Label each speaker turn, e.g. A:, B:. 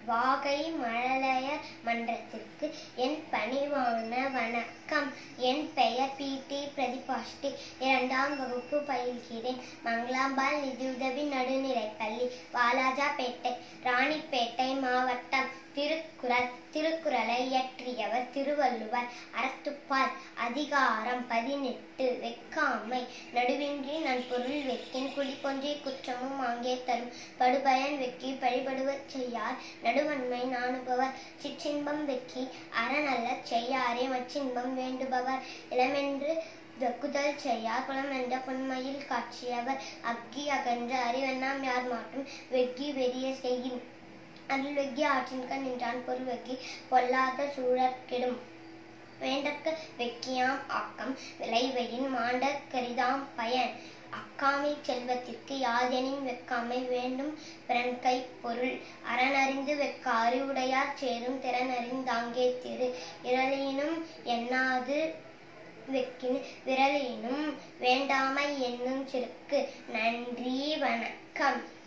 A: வாகை மழலையர் மன்றத்திற்கு என் பணிவான வணக்கம் என் பெயர் பி டி பிரதிபாஷ்டி இரண்டாம் வகுப்பு பயில்கிறேன் மங்களாம்பாள் நிதியுதவி நடுநிலைப்பள்ளி வாலாஜாபேட்டை ராணிப்பேட்டை மாவட்டம் திருக்குறள் திருக்குறளை இயற்றியவர் திருவள்ளுவர் அறத்துப்பால் அதிகாரம் பதினெட்டு வெக்காமை நடுவின்றி நான் பொருள் வெக்கின் குடிப்பொன்றே குற்றமும் ஆங்கே தரும் படுபயன் வெக்கி பழிபடுவச் செய்யார் நடுவன்மை நாணுபவர் சிற்றின்பம் வெக்கி அறநல்ல செய்யாரே மற்றின்பம் வேண்டுபவர் இளமென்று வெக்குதல் செய்யார் குளம் என்ற பொன்மையில் காட்சியவர் அக்கி அகன்ற அறிவெண்ணாம் யார் மாட்டும் வெக்கி வெறிய செய்யின் அருள் வெக்கி ஆற்றின்கண் நின்றான் பொருள் வெக்கி பொல்லாத சூழற்கிடும் வேண்டற்க வெக்கியாம் ஆக்கம் விளைவையின் மாண்டற் கரிதாம் பயன் அக்காமை செல்வத்திற்கு யாதெனின் வெக்காமை வேண்டும் பிறன்கை பொருள் அறனறிந்து வெக்க அறிவுடையார் சேரும் திறனறிந்தாங்கே திரு இரளினும் எண்ணாது வெக்கின் விரலினும் வேண்டாமை என்னும் சிறுக்கு நன்றி வணக்கம்